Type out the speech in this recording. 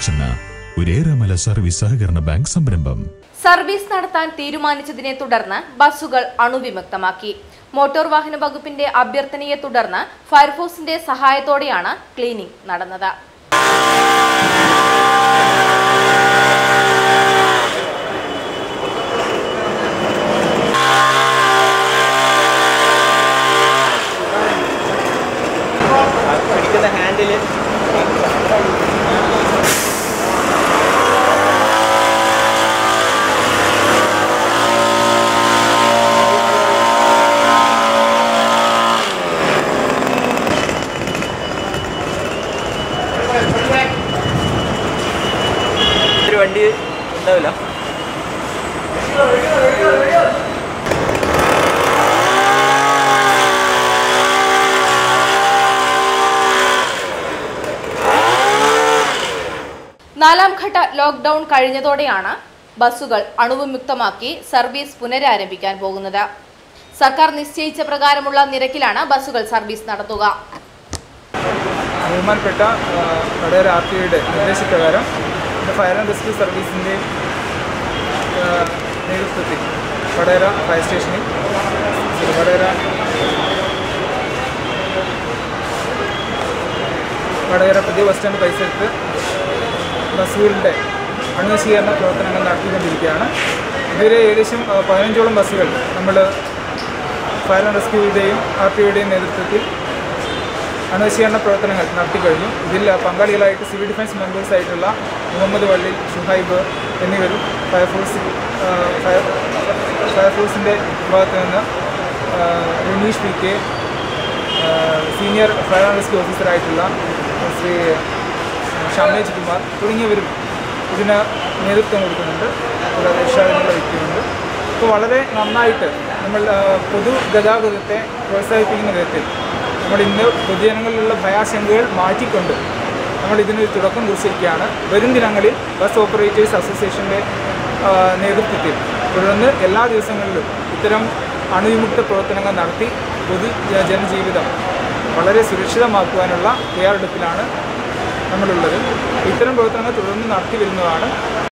junction ഒരേറെമല service സഹകരണ bank സംരംഭം സർവീസ് നടത്താൻ തീരുമാനിച്ചതിനെ തുടർന്ന് ബസ്സുകൾ അണുവിമുക്തമാക്കി മോട്ടോർ വാഹന വകുപ്പിന്റെ അഭ്യർത്ഥനയെ തുടർന്ന് ഫയർഫോഴ്സിന്റെ സഹായത്തോടെയാണ് ക്ലീനിംഗ് നടന്നത് പിടിക്കുന്ന ഹാൻഡിൽ ഒരു വണ്ടി ഉണ്ടാവില്ല നാലാം ഘട്ട ലോക്ക്ഡൌൺ കഴിഞ്ഞതോടെയാണ് ബസ്സുകൾ അണുവിമുക്തമാക്കി സർവീസ് പുനരാരംഭിക്കാൻ പോകുന്നത് സർക്കാർ നിശ്ചയിച്ച പ്രകാരമുള്ള നിരക്കിലാണ് ബസ്സുകൾ സർവീസ് നടത്തുക ബഹുമാനപ്പെട്ട ആ, വടകര ആർ ടി ഒയുടെ നിർദ്ദേശപ്രകാരം ഇന്ന് ഫയർ ആൻഡ് റെസ്ക്യൂ സർവീസിൻ്റെ ആ, നേതൃത്വത്തിൽ വടകര ഫയർ സ്റ്റേഷനിൽ sorry, വടകര വടകര പുതിയ ബസ് സ്റ്റാൻഡ് പരിസരത്ത് ബസ്സുകളുടെ അണുനശീകരണ പ്രവർത്തനങ്ങൾ നടത്തിക്കൊണ്ടിരിക്കുകയാണ് ഇതുവരെ ഏകദേശം ആ, പതിനഞ്ചോളം ബസ്സുകൾ നമ്മൾ ഫയർ ആൻഡ് റെസ്ക്യൂയുടെയും ആർ ടി ഒയുടെയും നേതൃത്വത്തിൽ അണുനശീകരണ പ്രവർത്തനങ്ങൾ നടത്തിക്കഴിഞ്ഞു ഇതിൽ പങ്കാളികളായിട്ട് സിവിൽ ഡിഫൻസ് മെമ്പേഴ്സ് ആയിട്ടുള്ള മുഹമ്മദ് വള്ളി ഷുഹൈബ് എന്നിവരും ഫയർഫോഴ്സ് ആ, ഫയർ ഫയർഫോഴ്സിൻ്റെ ഭാഗത്ത് നിന്ന് ആ, റിനീഷ് പി കെ ആ, സീനിയർ ഫയർ ആൻഡ് റെസ്ക്യൂ ഓഫീസറായിട്ടുള്ള ശ്രീ ഷമേജ് കുമാർ തുടങ്ങിയവരും ഇതിന് നേതൃത്വം കൊടുക്കുന്നുണ്ട് കൂടാതെ ഇർഷാദിനുള്ള വ്യക്തിയുണ്ട് അപ്പോൾ വളരെ നന്നായിട്ട് നമ്മൾ ആ, പൊതുഗതാഗതത്തെ പ്രോത്സാഹിപ്പിക്കുന്ന വിധത്തിൽ നമ്മൾ ഇന്ന് പൊതുജനങ്ങളിലുള്ള ഭയാശങ്കകൾ മാറ്റിക്കൊണ്ട് നമ്മൾ ഇതിനൊരു തുടക്കം കുറിച്ചിരിക്കുകയാണ് വരും ദിനങ്ങളിൽ ബസ് ഓപ്പറേറ്റേഴ്സ് അസോസിയേഷൻ്റെ ആ, നേതൃത്വത്തിൽ തുടർന്ന് എല്ലാ ദിവസങ്ങളിലും ഇത്തരം അണുവിമുക്ത പ്രവർത്തനങ്ങൾ നടത്തി പൊതു ജ- ജനജീവിതം വളരെ സുരക്ഷിതമാക്കുവാനുള്ള തയ്യാറെടുപ്പിലാണ് നമ്മളുള്ളത് ഇത്തരം പ്രവർത്തനങ്ങൾ തുടർന്ന് നടത്തി വരുന്നതാണ്